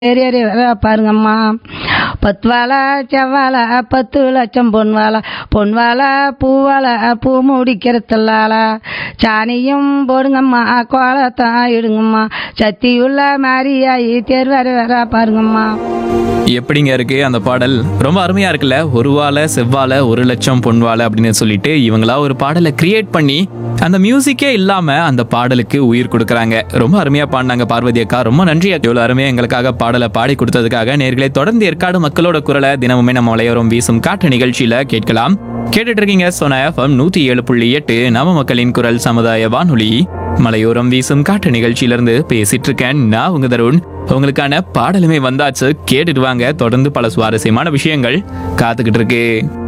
ஏறி ஏறி வர பாருங்கம்மா பத்து வாழை செவ்வாழை பத்து லட்சம் பொன் வாழை பொன் வாழை பூவாழை பூ முடிக்கிறதுலால சாணியும் போடுங்கம்மா கோலத்தான் இடுங்கம்மா சத்தியுள்ள மாரியாயி தேர் வர வர பாருங்கம்மா எப்படிங்க இருக்கு அந்த பாடல் ரொம்ப அருமையா இருக்குல்ல ஒரு வாழை செவ்வாழை ஒரு லட்சம் பொன் வாழை அப்படின்னு சொல்லிட்டு இவங்களா ஒரு பாடலை கிரியேட் பண்ணி அந்த மியூசிக்கே இல்லாம அந்த பாடலுக்கு உயிர் கொடுக்கறாங்க ரொம்ப அருமையா பாடினாங்க பார்வதி அக்கா ரொம்ப நன்றி இவ்வளவு அருமையா எங்களுக்காக பாடலை பாடி கொடுத்ததுக்காக நேர்களை தொடர்ந்து ஏற்காடு மக்களோட குரலை தினமுமே நம்ம மலையோரம் வீசும் காற்று நிகழ்ச்சியில கேட்கலாம் கேட்டுட்டு இருக்கீங்க சோனா எஃப்எம் நூத்தி ஏழு புள்ளி எட்டு நம்ம மக்களின் குரல் சமுதாய வானொலி மலையோரம் வீசும் காற்று நிகழ்ச்சியிலிருந்து பேசிட்டு இருக்கேன் நான் உங்க தருண் உங்களுக்கான பாடலுமே வந்தாச்சு கேட்டுட்டு வாங்க தொடர்ந்து பல சுவாரஸ்யமான விஷயங்கள் காத்துக்கிட்டு இருக்கு